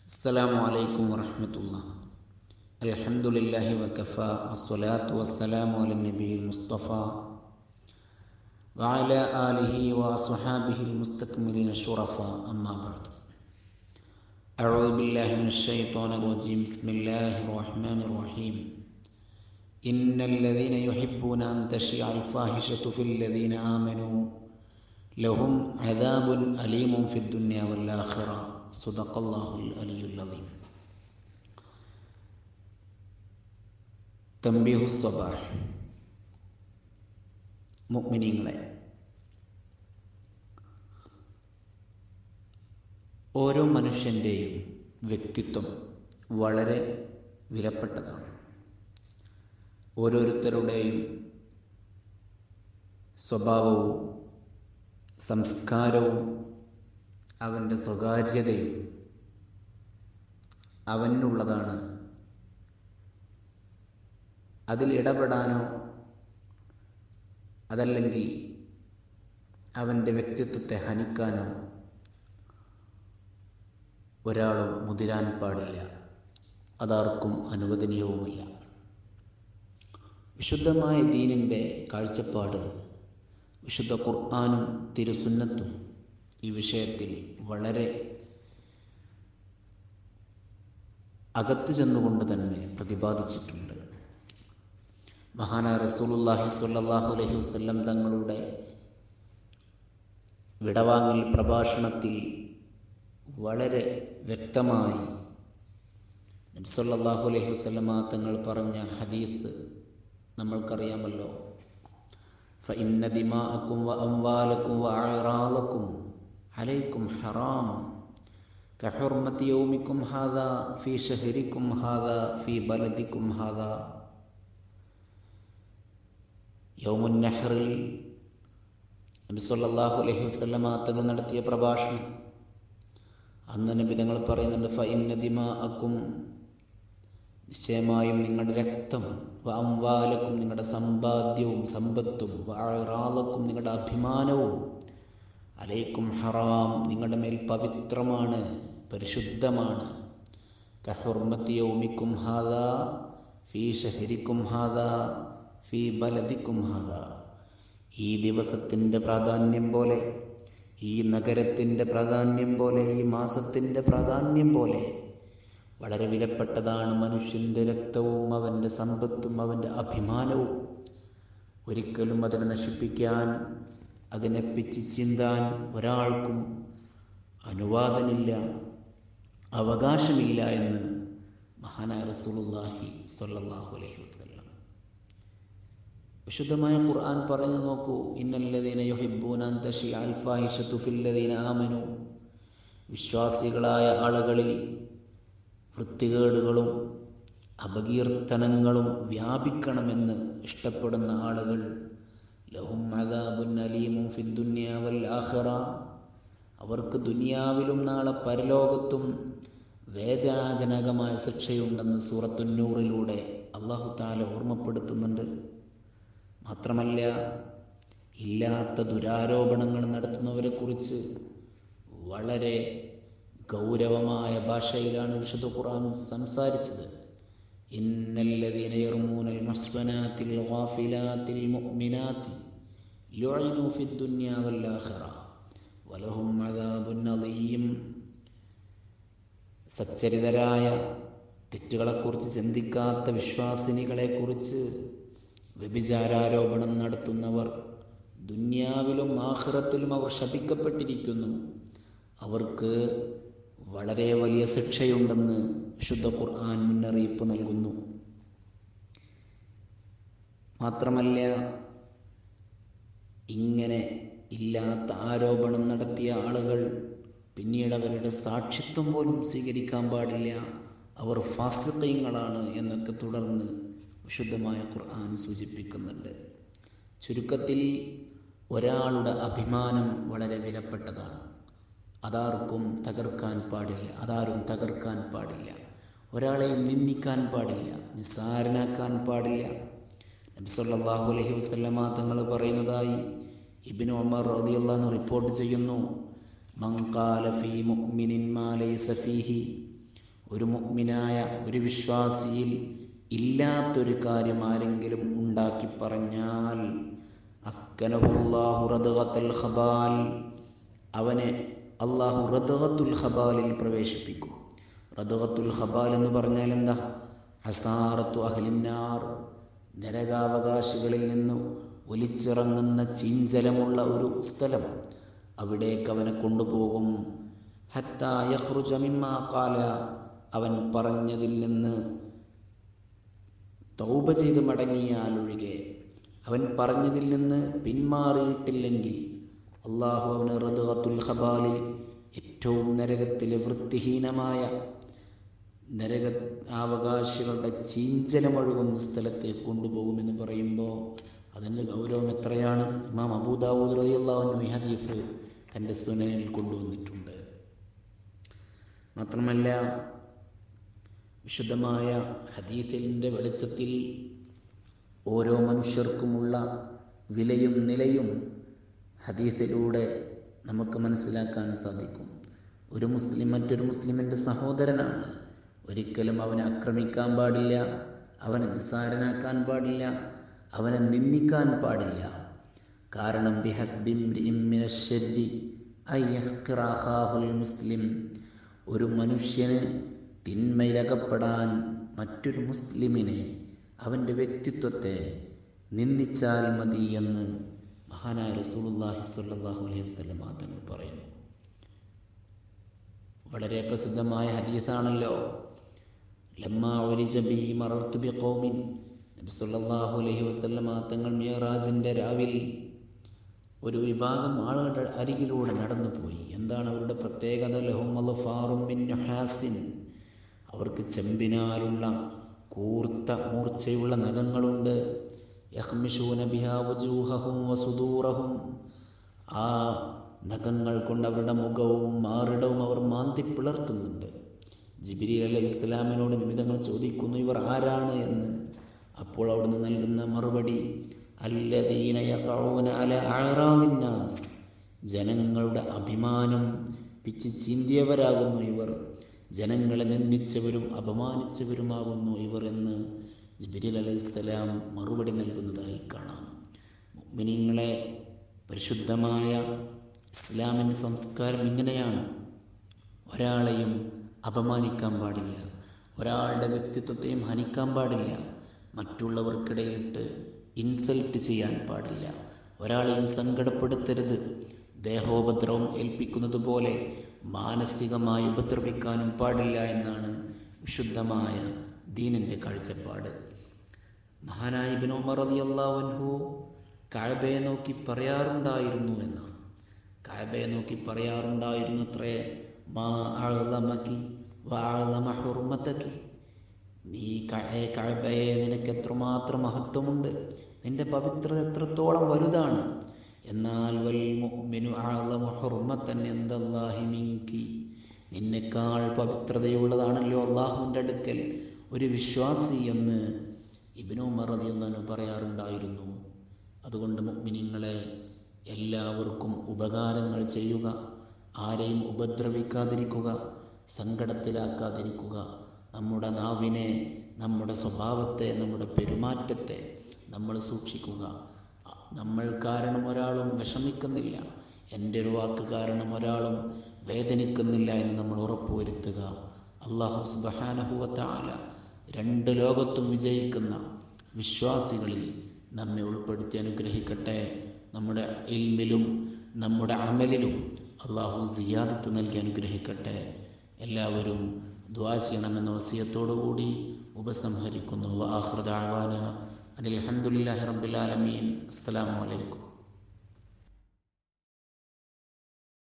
السلام عليكم ورحمة الله الحمد لله وكفى والصلاة والسلام على النبي المصطفى وعلى آله وأصحابه المستكملين الشرفاء أما بعد أعوذ بالله من الشيطان الرجيم بسم الله الرحمن الرحيم إن الذين يحبون أن تشيع الفاحشة في الذين آمنوا لهم عذاب أليم في الدنيا والآخرة صدق الله العلي العظيم തമ്പീഹു സ്വബാഹ് മുഅ്മിനീങ്ങളെ ഓരോ മനുഷ്യൻ്റെയും വ്യക്തിത്വം വളരെ വിലപ്പെട്ടതാണ് ഓരോരുത്തരുടെയും സ്വഭാവവും സംസ്കാരവും അവൻ്റെ സ്വകാര്യതയും അവനുള്ളതാണ് അതിൽ ഇടപെടാനോ അതല്ലെങ്കിൽ അവൻ്റെ വ്യക്തിത്വത്തെ ഹനിക്കാനോ ഒരാളും മുതിരാൻ പാടില്ല അതാർക്കും അനുവദനീയവുമല്ല വിശുദ്ധമായ ദീനിൻ്റെ കാഴ്ചപ്പാട് വിശുദ്ധ ഖുർആാനും തിരുസുന്നത്തും ഈ വിഷയത്തിൽ വളരെ അകത്ത് ചെന്നുകൊണ്ട് തന്നെ പ്രതിപാദിച്ചിട്ടുണ്ട് മഹാനായ റസൂലുല്ലാഹി സ്വല്ലല്ലാഹു അലൈഹി വസല്ലം തങ്ങളുടെ വിടവാങ്ങൽ പ്രഭാഷണത്തിൽ വളരെ വ്യക്തമായി നബ്സല്ലാഹു അലൈഹി വസല്ലമ തങ്ങൾ പറഞ്ഞ ഹദീസ് നമ്മൾക്കറിയാമല്ലോ فإن دماءكم وأموالكم وأعراضكم عليكم حرام كحرمة يومكم هذا في شهركم هذا في بلدكم هذا യൗമുൻ നെഹറിൽ നബി സല്ലല്ലാഹു അലൈഹി വസല്ലമ തങ്ങൾ നടത്തിയ പ്രഭാഷണം അന്ന് നബി തങ്ങൾ പറയുന്നുണ്ട് ഫഇന്ന ദിമാഅക്കും നിശ്ചയമായും നിങ്ങളുടെ രക്തം അംവാലക്കും നിങ്ങളുടെ സമ്പാദ്യവും സമ്പത്തും വാറാലക്കും നിങ്ങളുടെ അഭിമാനവും അലൈക്കും ഹറാം നിങ്ങളുടെ മേൽ പവിത്രമാണ് പരിശുദ്ധമാണ് കഹുർമത്തി യൗമിക്കും ഹാദ ഫീ ഷഹരിക്കും ഹാദ ഫീ ബലദിക്കും ഹാദ ഈ ദിവസത്തിൻ്റെ പ്രാധാന്യം പോലെ ഈ നഗരത്തിൻ്റെ പ്രാധാന്യം പോലെ ഈ മാസത്തിൻ്റെ പ്രാധാന്യം പോലെ വളരെ വിലപ്പെട്ടതാണ് മനുഷ്യൻ്റെ രക്തവും അവൻ്റെ സമ്പത്തും അവൻ്റെ അഭിമാനവും ഒരിക്കലും അതിനെ നശിപ്പിക്കാൻ അതിനെ പിച്ച് ചിന്താൻ ഒരാൾക്കും അനുവാദമില്ല അവകാശമില്ല എന്ന് മഹാനായ റസൂലുള്ളാഹി സ്വല്ലല്ലാഹു അലൈഹി വസല്ലം വിശുദ്ധമായ ഖുർആൻ പറഞ്ഞു നോക്കൂ ഇന്നല്ലദീന യുഹിബ്ബൂന അൻ തശിഅ അൽ ഫാഹിഷതു ഫില്ലദീന ആമനു വിശ്വാസികളായ ആളുകളിൽ വൃത്തികേടുകളും അപകീർത്തനങ്ങളും വ്യാപിക്കണമെന്ന് ഇഷ്ടപ്പെടുന്ന ആളുകൾ ലഹും അദാബുൻ അലീമും ഫിദ്ദുന്യ വൽ ആഖിറ അവർക്ക് ദുനിയാവിലും നാളെ പരലോകത്തും വേദനാജനകമായ ശിക്ഷയുണ്ടെന്ന് സൂറത്തുന്നൂറിലൂടെ അള്ളാഹു താല ഓർമ്മപ്പെടുത്തുന്നുണ്ട് മാത്രമല്ല ഇല്ലാത്ത ദുരാരോപണങ്ങൾ നടത്തുന്നവരെ കുറിച്ച് വളരെ ഗൗരവമായ ഭാഷയിലാണ് വിശുദ്ധ ഖുർആൻ സംസാരിച്ചത് ഇന്നല്ലദീന യർമൂനൽ മസ്ബനാത്തിൽ ഗാഫിലാത്തിൽ മുഅ്മിനാത്തി ലുഇനു ഫിദ്ദുന്യ വൽ ആഖിറ വലഹും അദാബുൻ അദീം സച്ചരിതരായ തെറ്റുകളെക്കുറിച്ച് ചിന്തിക്കാത്ത വിശ്വാസിനികളെക്കുറിച്ച് വ്യഭിചാരാരോപണം നടത്തുന്നവർ ദുന്യാവിലും ആഖിറത്തിലും അവർ ശപിക്കപ്പെട്ടിരിക്കുന്നു അവർക്ക് വളരെ വലിയ ശിക്ഷയുണ്ടെന്ന് വിശുദ്ധ ഖുർആൻ മുന്നറിയിപ്പ് നൽകുന്നു മാത്രമല്ല ഇങ്ങനെ ഇല്ലാത്ത ആരോപണം നടത്തിയ ആളുകൾ പിന്നീട് അവരുടെ സാക്ഷിത്വം പോലും സ്വീകരിക്കാൻ പാടില്ല അവർ ഫാസിക്കയങ്ങളാണ് എന്നൊക്കെ തുടർന്ന് വിശുദ്ധമായ ഖുർആൻ സൂചിപ്പിക്കുന്നുണ്ട് ചുരുക്കത്തിൽ ഒരാളുടെ അഭിമാനം വളരെ വിലപ്പെട്ടതാണ് അതാർക്കും തകർക്കാൻ പാടില്ല അതാരും തകർക്കാൻ പാടില്ല ഒരാളെ നിന്ദിക്കാൻ പാടില്ല നിസ്സാരനാക്കാൻ പാടില്ല നബി സല്ലല്ലാഹു അലൈഹി വസല്ലമ തങ്ങൾ പറയുന്നതായി ഇബ്നു ഉമർ റളിയല്ലാഹു അൻഹു റിപ്പോർട്ട് ചെയ്യുന്നു മൻ ഖാല ഫീ മുഅ്മിനിൻ മാ ലൈസ ഫീഹി ഒരു മുഗ്മിനായ ഒരു വിശ്വാസിയിൽ ഇല്ലാത്തൊരു കാര്യം ആരെങ്കിലും ഉണ്ടാക്കി പറഞ്ഞാൽ അസ്കനഹുല്ലാഹു റദ്ഗത്തുൽ ഖബാൽ അവനെ അള്ളാഹു റദ്ഗത്തുൽ ഖബാലിൽ പ്രവേശിപ്പിക്കും റദ്ഗത്തുൽ ഖബാൽ എന്ന് പറഞ്ഞാൽ എന്താ ഹസാറത്തു അഹ്ലിന്നാർ നരകാവകാശികളിൽ നിന്ന് ഒലിച്ചിറങ്ങുന്ന ചീഞ്ചലമുള്ള ഒരു സ്ഥലം അവിടേക്ക് അവനെ കൊണ്ടുപോകും ഹത്താ യഖ്റുജ മിമ്മാ ഖാല അവൻ പറഞ്ഞതിൽ നിന്ന് തൗബ ചെയ്ത് മടങ്ങിയാലൊഴികെ അവൻ പറഞ്ഞതിൽ നിന്ന് പിന്മാറിയിട്ടില്ലെങ്കിൽ അള്ളാഹു അവന് റദ്ഗത്തുൽ ഖബാലിൽ ഏറ്റവും നരകത്തിലെ വൃത്തിഹീനമായ നരക അവകാശികളുടെ ചീഞ്ചലമൊഴുകുന്ന സ്ഥലത്തേക്ക് കൊണ്ടുപോകുമെന്ന് പറയുമ്പോൾ അതിൻ്റെ ഗൗരവം എത്രയാണ് ഇമാം അബൂദാവൂദ് റളിയല്ലാഹു ഈ ഹദീഫ് തൻ്റെ സുനനിൽ കൊണ്ടുവന്നിട്ടുണ്ട് മാത്രമല്ല വിശുദ്ധമായ ഹദീഫിൻ്റെ വെളിച്ചത്തിൽ ഓരോ മനുഷ്യർക്കുമുള്ള വിലയും നിലയും ഹദീഫിലൂടെ നമുക്ക് മനസ്സിലാക്കാൻ സാധിക്കും ഒരു മുസ്ലിം മറ്റൊരു മുസ്ലിമിൻ്റെ സഹോദരനാണ് ഒരിക്കലും അവനെ ആക്രമിക്കാൻ പാടില്ല അവനെ നിസ്സാരനാക്കാൻ പാടില്ല അവനെ നിന്ദിക്കാൻ പാടില്ല കാരണം മുസ്ലിം ഒരു മനുഷ്യന് തിന്മയിലകപ്പെടാൻ മറ്റൊരു മുസ്ലിമിനെ അവൻ്റെ വ്യക്തിത്വത്തെ നിന്ദിച്ചാൽ മതി എന്ന് മഹാനായ റസൂലുള്ളാഹി സ്വല്ലല്ലാഹു അലൈഹി വസല്ലം തങ്ങൾ പറയുന്നു വളരെ പ്രസിദ്ധമായ ഹദീസാണല്ലോ ലമ്മാ ഉലിജ ബി മറർത്തു ബി ഖൗമിൻ നബി സല്ലല്ലാഹു അലൈഹി വസല്ലം തങ്ങൾ മിയറാജിന്റെ രാവിൽ ഒരു വിഭാഗം ആളുകളുടെ അരികിലൂടെ നടന്നുപോയി എന്താണ് അവരുടെ പ്രത്യേകത ലഹും അൽഫാറും മിൻ നുഹാസിൻ അവർക്ക് ചെമ്പിനാലുള്ള കൂർത്ത മൂർച്ചയുള്ള നഖങ്ങളുണ്ട് യഹ്മിഷൂന ബിഹാ വജൂഹഹും വസുദൂറഹും ആ നഖങ്ങൾ കൊണ്ട് അവരുടെ മുഖവും മാറിടവും അവർ മാന്തി പിളർത്തുന്നുണ്ട് ജിബിരി അലൈഹി ഇസ്ലാമിനോട് നിമിതങ്ങൾ ചോദിക്കുന്നു ഇവർ ആരാണ് എന്ന് അപ്പോൾ അവിടുന്ന് നൽകുന്ന മറുപടി അല്ലദീന യഖഊന അല അഅറാദിന്നാസ് ജനങ്ങളുടെ അഭിമാനം പിച്ച് ചീന്തിയവരാകുന്നു ഇവർ ജനങ്ങളെ നിന്ദിച്ചവരും അപമാനിച്ചവരുമാകുന്നു ഇവർ എന്ന് ജിബിരിൽ അലൈഹിസ്സലാം മറുപടി നൽകുന്നതായി കാണാം മുഅ്മിനീങ്ങളെ പരിശുദ്ധമായ ഇസ്ലാമിൻ്റെ സംസ്കാരം ഇങ്ങനെയാണ് ഒരാളെയും അപമാനിക്കാൻ പാടില്ല ഒരാളുടെ വ്യക്തിത്വത്തെയും ഹനിക്കാൻ പാടില്ല മറ്റുള്ളവർക്കിടയിലിട്ട് ഇൻസൾട്ട് ചെയ്യാൻ പാടില്ല ഒരാളെയും സങ്കടപ്പെടുത്തരുത് ദേഹോപദ്രവം ഏൽപ്പിക്കുന്നത് പോലെ മാനസികമായി ഉപദ്രവിക്കാനും പാടില്ല എന്നാണ് വിശുദ്ധമായ ദീനിൻ്റെ കാഴ്ചപ്പാട് മഹാനായ ഇബ്നു ഉമർ റളിയല്ലാഹു അൻഹു കഅബയെ നോക്കി പറയാറുണ്ടായിരുന്നു എന്നാണ് കഅബയെ നോക്കി പറയാറുണ്ടായിരുന്നു അത്രേ മാ അഅ്ലമകി വഅഅ്ലമ ഹുർമതകി നീ കഅ കഅബയെ നിനക്ക് എത്രമാത്രം മഹത്വമുണ്ട് നിന്റെ പവിത്രത എത്രത്തോളം വലുതാണ് എന്നാൽ വൽ മുഅ്മിനു അഅ്ലമു ഹുർമതൻ ഇൻദല്ലാഹി മിൻകി നിന്നെക്കാൾ പവിത്രതയുള്ളതാണല്ലോ അള്ളാഹുവിൻ്റെ അടുക്കൽ ഒരു വിശ്വാസി എന്ന് ഇബ്നു ഉമർ റളിയല്ലാഹു പറയാറുണ്ടായിരുന്നു അതുകൊണ്ട് മുഅ്മിനീങ്ങളെ എല്ലാവർക്കും ഉപകാരങ്ങൾ ചെയ്യുക ആരെയും ഉപദ്രവിക്കാതിരിക്കുക സങ്കടത്തിലാക്കാതിരിക്കുക നമ്മുടെ നാവിനെ നമ്മുടെ സ്വഭാവത്തെ നമ്മുടെ പെരുമാറ്റത്തെ നമ്മൾ സൂക്ഷിക്കുക നമ്മൾ കാരണം ഒരാളും വിഷമിക്കുന്നില്ല എൻ്റെ ഒരു വാക്ക് കാരണം ഒരാളും വേദനിക്കുന്നില്ല എന്ന് നമ്മൾ ഉറപ്പുവരുത്തുക അള്ളാഹു സുബഹാനഹുവത്താല രണ്ട് ലോകത്തും വിജയിക്കുന്ന വിശ്വാസികളിൽ നമ്മെ ഉൾപ്പെടുത്തി അനുഗ്രഹിക്കട്ടെ നമ്മുടെ ഇൽമിലും നമ്മുടെ അമലിലും അള്ളാഹു സിയാദത്ത് നൽകി അനുഗ്രഹിക്കട്ടെ എല്ലാവരും ദ്വാ ചെയ്യണമെന്ന വസിയത്തോടുകൂടി ഉപസംഹരിക്കുന്നു ആഹ്റദാവാന അനിൽ അഹമ്മദില്ലാഹി റബ്ബിൽ ആലമീൻ അസ്സലാമു അലൈക്കും